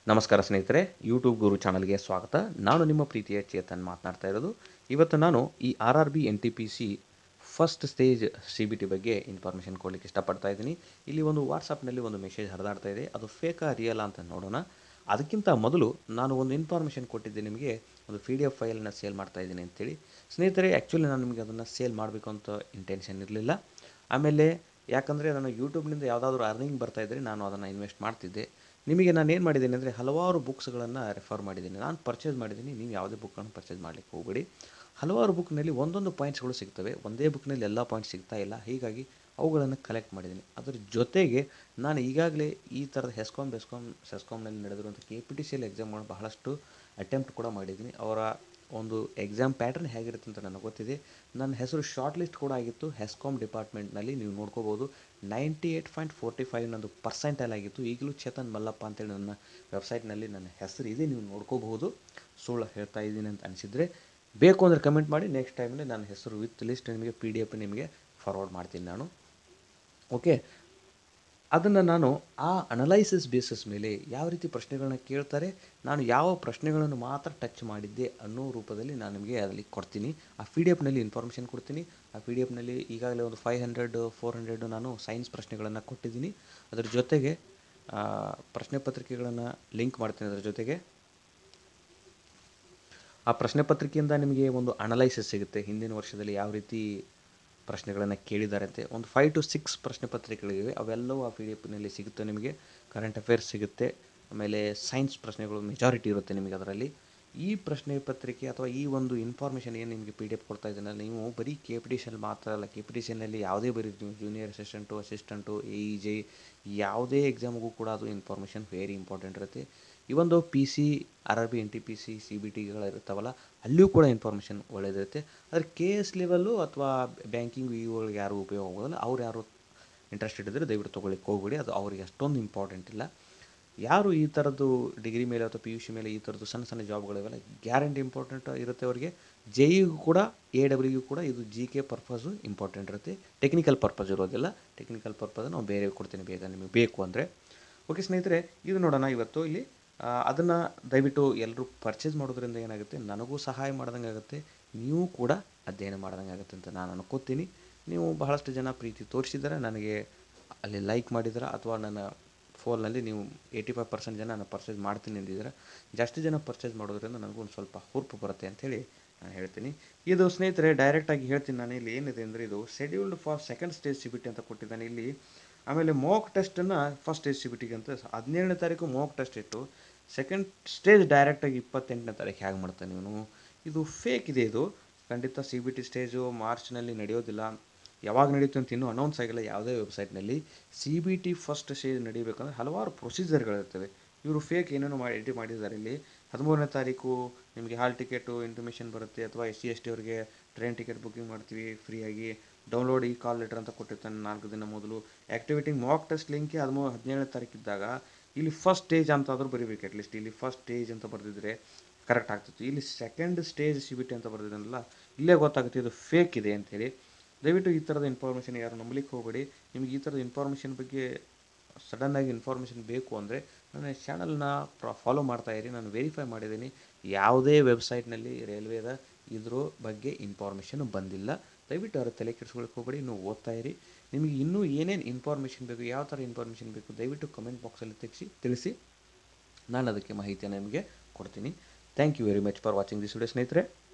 ನಮಸ್ಕಾರ ಸ್ನೇಹಿತರೆ ಯೂಟ್ಯೂಬ್ ಗುರು ಚಾನಲ್ಗೆ ಸ್ವಾಗತ ನಾನು ನಿಮ್ಮ ಪ್ರೀತಿಯ ಚೇತನ್ ಮಾತನಾಡ್ತಾ ಇರೋದು ಇವತ್ತು ನಾನು ಈ R R B N T P C first stage C B T ಬಗ್ಗೆ ಇನ್ಫಾರ್ಮೇಷನ್ ಕೊಡಲಿಕ್ಕೆ ಇಷ್ಟಪಡ್ತಾ ಇದ್ದೀನಿ ಇಲ್ಲಿ ಒಂದು ವಾಟ್ಸಪ್ನಲ್ಲಿ ಒಂದು ಮೆಸೇಜ್ ಹರಿದಾಡ್ತಾ ಇದೆ ಅದು ಫೇಕಾ ರಿಯಲ್ ಅಂತ ನೋಡೋಣ ಅದಕ್ಕಿಂತ ಮೊದಲು ನಾನು ಒಂದು ಇನ್ಫಾರ್ಮೇಷನ್ ಕೊಟ್ಟಿದ್ದೆ ನಿಮಗೆ ಒಂದು ಪಿ ಡಿ ಎಫ್ ಫೈಲನ್ನು ಸೇಲ್ ಮಾಡ್ತಾ ಇದ್ದೀನಿ ಅಂತೇಳಿ ಸ್ನೇಹಿತರೆ ಆ್ಯಕ್ಚುಲಿ ನಾನು ನಿಮಗೆ ಅದನ್ನು ಸೇಲ್ ಮಾಡಬೇಕು ಅಂತ ಇಂಟೆನ್ಷನ್ ಇರಲಿಲ್ಲ ಆಮೇಲೆ ಯಾಕಂದರೆ ನಾನು ಯೂಟ್ಯೂಬ್ನಿಂದ ಯಾವುದಾದ್ರೂ ಅರ್ನಿಂಗ್ ಬರ್ತಾ ಇದ್ದರೆ ನಾನು ಅದನ್ನು ಇನ್ವೆಸ್ಟ್ ಮಾಡ್ತಿದ್ದೆ ನಿಮಗೆ ನಾನು ಏನು ಮಾಡಿದ್ದೀನಿ ಅಂದರೆ ಹಲವಾರು ಬುಕ್ಸ್ಗಳನ್ನು ರೆಫರ್ ಮಾಡಿದ್ದೀನಿ ನಾನು ಪರ್ಚೇಸ್ ಮಾಡಿದ್ದೀನಿ ನೀವು ಯಾವುದೇ ಬುಕ್ಕನ್ನು ಪರ್ಚೇಸ್ ಮಾಡಲಿಕ್ಕೆ ಹೋಗಬೇಡಿ ಹಲವಾರು ಬುಕ್ನಲ್ಲಿ ಒಂದೊಂದು ಪಾಯಿಂಟ್ಸ್ಗಳು ಸಿಗ್ತವೆ ಒಂದೇ ಬುಕ್ನಲ್ಲಿ ಎಲ್ಲ ಪಾಯಿಂಟ್ಸ್ ಸಿಗ್ತಾ ಇಲ್ಲ ಹೀಗಾಗಿ ಅವುಗಳನ್ನು ಕಲೆಕ್ಟ್ ಮಾಡಿದ್ದೀನಿ ಅದರ ಜೊತೆಗೆ ನಾನು ಈಗಾಗಲೇ ಈ ಥರದ ಹೆಸ್ಕಾಮ್ ಬೆಸ್ಕಾಮ್ ಸೆಸ್ಕಾಮ್ನಲ್ಲಿ ನಡೆದಿರುವಂಥ K P T C L ಎಕ್ಸಾಮ್ಗಳನ್ನ ಬಹಳಷ್ಟು ಅಟೆಂಪ್ಟ್ ಕೂಡ ಮಾಡಿದ್ದೀನಿ ಅವರ ಒಂದು ಎಕ್ಸಾಮ್ ಪ್ಯಾಟರ್ನ್ ಹೇಗಿರುತ್ತೆ ಅಂತ ನನಗೆ ಗೊತ್ತಿದೆ ನನ್ನ ಹೆಸರು ಶಾರ್ಟ್ ಲಿಸ್ಟ್ ಕೂಡ ಆಗಿತ್ತು ಹೆಸ್ಕಾಮ್ ಡಿಪಾರ್ಟ್ಮೆಂಟ್ನಲ್ಲಿ ನೀವು ನೋಡ್ಕೋಬೋದು ninety eight point forty five ನಂದು ಪರ್ಸೆಂಟೈಲ್ ಆಗಿತ್ತು ಈಗಲೂ ಚೇತನ್ ಮಲ್ಲಪ್ಪ ಅಂತೇಳಿ ನನ್ನ ವೆಬ್ಸೈಟ್ನಲ್ಲಿ ನನ್ನ ಹೆಸರು ಇದೆ ನೀವು ನೋಡ್ಕೋಬಹುದು ಸುಳ್ಳು ಹೇಳ್ತಾ ಇದ್ದೀನಿ ಅಂತ ಅನಿಸಿದರೆ ಬೇಕು ಅಂದರೆ ಕಮೆಂಟ್ ಮಾಡಿ ನೆಕ್ಸ್ಟ್ ಟೈಮಲ್ಲಿ ನನ್ನ ಹೆಸರು ವಿತ್ ಲಿಸ್ಟ್ ನಿಮಗೆ ಪಿ ಡಿ ಎಫ್ ನಿಮಗೆ ಫಾರ್ವರ್ಡ್ ಮಾಡ್ತೀನಿ ನಾನು ಓಕೆ ಅದನ್ನು ನಾನು ಆ ಅನಲೈಸಿಸ್ ಬೇಸಿಸ್ ಮೇಲೆ ಯಾವ ರೀತಿ ಪ್ರಶ್ನೆಗಳನ್ನ ಕೇಳ್ತಾರೆ ನಾನು ಯಾವ ಪ್ರಶ್ನೆಗಳನ್ನು ಮಾತ್ರ ಟಚ್ ಮಾಡಿದ್ದೆ ಅನ್ನೋ ರೂಪದಲ್ಲಿ ನಾನು ನಿಮಗೆ ಅದರಲ್ಲಿ ಕೊಡ್ತೀನಿ ಆ ಪಿ ಡಿ ಎಫ್ನಲ್ಲಿ ಇನ್ಫಾರ್ಮೇಷನ್ ಕೊಡ್ತೀನಿ ಆ ಪಿ ಡಿ ಎಫ್ನಲ್ಲಿ ಈಗಾಗಲೇ ಒಂದು ಫೈವ್ ಹಂಡ್ರೆಡ್ ಫೋರ್ ಹಂಡ್ರೆಡ್ ನಾನು ಸೈನ್ಸ್ ಪ್ರಶ್ನೆಗಳನ್ನು ಕೊಟ್ಟಿದ್ದೀನಿ ಅದರ ಜೊತೆಗೆ ಆ, ಪ್ರಶ್ನೆ ಪತ್ರಿಕೆಗಳನ್ನು ಲಿಂಕ್ ಮಾಡ್ತೀನಿ ಅದರ ಜೊತೆಗೆ ಆ ಪ್ರಶ್ನೆ ಪತ್ರಿಕೆಯಿಂದ ನಿಮಗೆ ಒಂದು ಅನಲೈಸಿಸ್ ಸಿಗುತ್ತೆ ಹಿಂದಿನ ವರ್ಷದಲ್ಲಿ ಯಾವ ರೀತಿ ಪ್ರಶ್ನೆಗಳನ್ನು ಕೇಳಿದ್ದಾರೆ ಅಂತೆ ಒಂದು ಫೈವ್ ಟು ಸಿಕ್ಸ್ ಪ್ರಶ್ನೆ ಪತ್ರಿಕೆಗಳಿವೆ ಅವೆಲ್ಲವೂ ಆ ಪಿ ಡಿ ಎಫ್ನಲ್ಲಿ ಸಿಗುತ್ತೆ ನಿಮಗೆ ಕರೆಂಟ್ ಅಫೇರ್ಸ್ ಸಿಗುತ್ತೆ ಆಮೇಲೆ ಸೈನ್ಸ್ ಪ್ರಶ್ನೆಗಳು ಮೆಜಾರಿಟಿ ಇರುತ್ತೆ ನಿಮಗೆ ಅದರಲ್ಲಿ ಈ ಪ್ರಶ್ನೆ ಪತ್ರಿಕೆ ಅಥವಾ ಈ ಒಂದು ಇನ್ಫಾರ್ಮೇಷನ್ ಏನು ನಿಮಗೆ ಪಿ ಡಿ ಎಫ್ ಕೊಡ್ತಾ ಇದ್ದೀನಲ್ಲ ನೀವು ಬರೀ ಕೆ ಪಿ ಟಿ ಸಿ ಮಾತ್ರ ಅಲ್ಲ ಕೆ ಪಿ ಟಿ ಸಿನಲ್ಲಿ ಯಾವುದೇ ಬರೀ ನೀವು junior assistant assistant A E J ಯಾವುದೇ ಎಕ್ಸಾಮ್ಗೂ ಕೂಡ ಅದು ಇನ್ಫಾರ್ಮೇಷನ್ ವೆರಿ ಇಂಪಾರ್ಟೆಂಟ್ ಇರುತ್ತೆ ಈ ಒಂದು P C R R B N T P C C B ಟಿಗಳಿರ್ತಾವಲ್ಲ ಅಲ್ಲಿಯೂ ಕೂಡ ಇನ್ಫಾರ್ಮೇಷನ್ ಒಳ್ಳೆಯದಿರುತ್ತೆ ಆದರೆ ಕೆ ಎಸ್ ಲೆವೆಲ್ಲು ಅಥವಾ ಬ್ಯಾಂಕಿಂಗ್ ಇವುಗಳಿಗೆ ಯಾರು ಉಪಯೋಗ ಆಗೋದಿಲ್ಲ ಅವ್ರು ಯಾರು ಇಂಟ್ರೆಸ್ಟೆಡ್ ಇದ್ದರೆ ದಯವಿಟ್ಟು ತೊಗೊಳ್ಳಿಕ್ಕೆ ಹೋಗಬೇಡಿ ಅದು ಅವರಿಗೆ ಅಷ್ಟೊಂದು ಇಂಪಾರ್ಟೆಂಟ್ ಇಲ್ಲ ಯಾರು ಈ ಥರದ್ದು ಡಿಗ್ರಿ ಮೇಲೆ ಅಥವಾ ಪಿ ಯು ಸಿ ಮೇಲೆ ಈ ಥರದ್ದು ಸಣ್ಣ ಸಣ್ಣ ಜಾಬ್ಗಳಿವೆಲ್ಲ ಗ್ಯಾರಂಟಿ ಇಂಪಾರ್ಟೆಂಟ್ ಇರುತ್ತೆ ಅವರಿಗೆ ಜೆ ಇಗೂ ಕೂಡ ಎ ಡಬ್ಲ್ಯೂಗೂ ಕೂಡ ಇದು ಜಿ ಕೆ ಪರ್ಪಸು ಇಂಪಾರ್ಟೆಂಟ್ ಇರುತ್ತೆ ಟೆಕ್ನಿಕಲ್ ಪರ್ಪಸ್ ಇರೋದಿಲ್ಲ ಟೆಕ್ನಿಕಲ್ ಪರ್ಪಸ್ ನಾವು ಬೇರೆ ಕೊಡ್ತೀನಿ ಬೇಗ ನಿಮಗೆ ಬೇಕು ಅಂದರೆ ಓಕೆ ಸ್ನೇಹಿತರೆ ಇದು ನೋಡೋಣ ಇವತ್ತು ಇಲ್ಲಿ ಅದನ್ನು ದಯವಿಟ್ಟು ಎಲ್ಲರೂ ಪರ್ಚೇಸ್ ಮಾಡೋದ್ರಿಂದ ಏನಾಗುತ್ತೆ ನನಗೂ ಸಹಾಯ ಮಾಡ್ದಂಗೆ ಆಗುತ್ತೆ ನೀವು ಕೂಡ ಅಧ್ಯಯನ ಮಾಡ್ದಂಗೆ ಆಗುತ್ತೆ ಅಂತ ನಾನು ಅನ್ಕೋತೀನಿ ನೀವು ಬಹಳಷ್ಟು ಜನ ಪ್ರೀತಿ ತೋರಿಸಿದ್ದಾರೆ ನನಗೆ ಅಲ್ಲಿ ಲೈಕ್ ಮಾಡಿದ್ರೆ ಅಥವಾ ನನ್ನ ಫೋನಲ್ಲಿ ನೀವು ಏಯ್ಟಿ ಫೈವ್ ಪರ್ಸೆಂಟ್ ಜನ ನಾನು ಪರ್ಚೇಸ್ ಮಾಡ್ತೀನಿ ಅಂದಿದ್ರೆ ಜಾಸ್ತಿ ಜನ ಪರ್ಚೇಸ್ ಮಾಡೋದ್ರಿಂದ ನನಗೂ ಒಂದು ಸ್ವಲ್ಪ ಹುರುಪು ಬರುತ್ತೆ ಅಂಥೇಳಿ ನಾನು ಹೇಳ್ತೀನಿ ಇದು ಸ್ನೇಹಿತರೆ ಡೈರೆಕ್ಟಾಗಿ ಹೇಳ್ತೀನಿ ನಾನು ಇಲ್ಲಿ ಏನಿದೆ ಅಂದರೆ ಇದು scheduled for second stage C B T ಅಂತ ಕೊಟ್ಟಿದ್ದಾನೆ ಇಲ್ಲಿ ಆಮೇಲೆ ಮೋಕ್ ಟೆಸ್ಟನ್ನು ಫಸ್ಟ್ ಸ್ಟೇಜ್ ಸಿ ಬಿ ಟಿಗೆ ಅಂತ ಹದಿನೇಳನೇ ತಾರೀಕು ಮೋಕ್ ಟೆಸ್ಟ್ ಇಟ್ಟು ಸೆಕೆಂಡ್ ಸ್ಟೇಜ್ ಡೈರೆಕ್ಟಾಗಿ ಇಪ್ಪತ್ತೆಂಟನೇ ತಾರೀಕು ಹೇಗೆ ಮಾಡ್ತಾನೆ ಇವನು ಇದು ಫೇಕ್ ಇದೆ ಇದು ಖಂಡಿತ ಸಿ ಬಿ ಟಿ ಸ್ಟೇಜು ಮಾರ್ಚ್ನಲ್ಲಿ ನಡೆಯೋದಿಲ್ಲ ಯಾವಾಗ ನಡೀತು ಅಂತ ಇನ್ನೂ ಅನೌನ್ಸ್ ಆಗಿಲ್ಲ ಯಾವುದೇ ವೆಬ್ಸೈಟ್ನಲ್ಲಿ C B T first stage ನಡೀಬೇಕಂದ್ರೆ ಹಲವಾರು ಪ್ರೊಸೀಜರ್ಗಳಿರ್ತವೆ ಇವರು ಫೇಕ್ ಏನೇನೋ ಮಾಡಿ ಎಡಿಟ್ ಮಾಡಿದ್ದಾರೆ ಇಲ್ಲಿ ಹದಿಮೂರನೇ ತಾರೀಕು ನಿಮಗೆ ಹಾಲ್ ಟಿಕೆಟು ಇಂಟಿಮೇಷನ್ ಬರುತ್ತೆ ಅಥವಾ ಎಸ್ ಸಿ ಎಸ್ ಟಿ ಅವರಿಗೆ ಟ್ರೈನ್ ಟಿಕೆಟ್ ಬುಕಿಂಗ್ ಮಾಡ್ತೀವಿ ಫ್ರೀಯಾಗಿ ಡೌನ್ಲೋಡ್ ಈ ಕಾಲ್ ಲೆಟರ್ ಅಂತ ಕೊಟ್ಟಿರ್ತಾನೆ ನಾಲ್ಕು ದಿನ ಮೊದಲು ಆ್ಯಕ್ಟಿವಿಟಿ ಮಾಕ್ ಟೆಸ್ಟ್ ಲಿಂಕ್ಗೆ ಹದಿಮೂರು ಹದಿನೇಳನೇ ತಾರೀಕಿದ್ದಾಗ ಇಲ್ಲಿ ಫಸ್ಟ್ ಸ್ಟೇಜ್ ಅಂತಾದರೂ ಬರೀಬೇಕು ಅಟ್ಲೀಸ್ಟ್ ಇಲ್ಲಿ ಫಸ್ಟ್ ಸ್ಟೇಜ್ ಅಂತ ಬರೆದಿದ್ರೆ ಕರೆಕ್ಟ್ ಆಗ್ತಿತ್ತು ಇಲ್ಲಿ second stage C B T ಅಂತ ಬರೆದಿದ್ದಾನಲ್ಲ ಇಲ್ಲೇ ಗೊತ್ತಾಗುತ್ತೆ ಇದು ಫೇಕ್ ಇದೆ ಅಂಥೇಳಿ ದಯವಿಟ್ಟು ಈ ಥರದ ಇನ್ಫಾರ್ಮೇಷನ್ ಯಾರು ನಂಬಲಿಕ್ಕೆ ಹೋಗಬೇಡಿ ನಿಮಗೆ ಈ ಥರದ ಇನ್ಫಾರ್ಮೇಷನ್ ಬಗ್ಗೆ ಸಡನ್ನಾಗಿ ಇನ್ಫಾರ್ಮೇಷನ್ ಬೇಕು ಅಂದರೆ ನನ್ನ ಚಾನಲ್ನ ಫಾಲೋ ಮಾಡ್ತಾ ಇರಿ ನಾನು ವೆರಿಫೈ ಮಾಡಿದ್ದೀನಿ ಯಾವುದೇ ವೆಬ್ಸೈಟ್ನಲ್ಲಿ ರೈಲ್ವೇದ ಇದ್ರ ಬಗ್ಗೆ ಇನ್ಫಾರ್ಮೇಷನ್ ಬಂದಿಲ್ಲ ದಯವಿಟ್ಟು ಅವ್ರ ತಲೆ ಕೆಡಿಸ್ಕೊಳಕ್ಕೆ ಹೋಗಬೇಡಿ ನೀವು ಓದ್ತಾ ಇರಿ ನಿಮಗೆ ಇನ್ನೂ ಏನೇನು ಇನ್ಫಾರ್ಮೇಷನ್ ಬೇಕು ಯಾವ ಥರ ಇನ್ಫಾರ್ಮೇಷನ್ ಬೇಕು ದಯವಿಟ್ಟು ಕಮೆಂಟ್ ಬಾಕ್ಸಲ್ಲಿ ತೆಗಿಸಿ ತಿಳಿಸಿ ನಾನು ಅದಕ್ಕೆ ಮಾಹಿತಿಯನ್ನು ನಿಮಗೆ ಕೊಡ್ತೀನಿ thank you very much for watching this video ಸ್ನೇಹಿತರೆ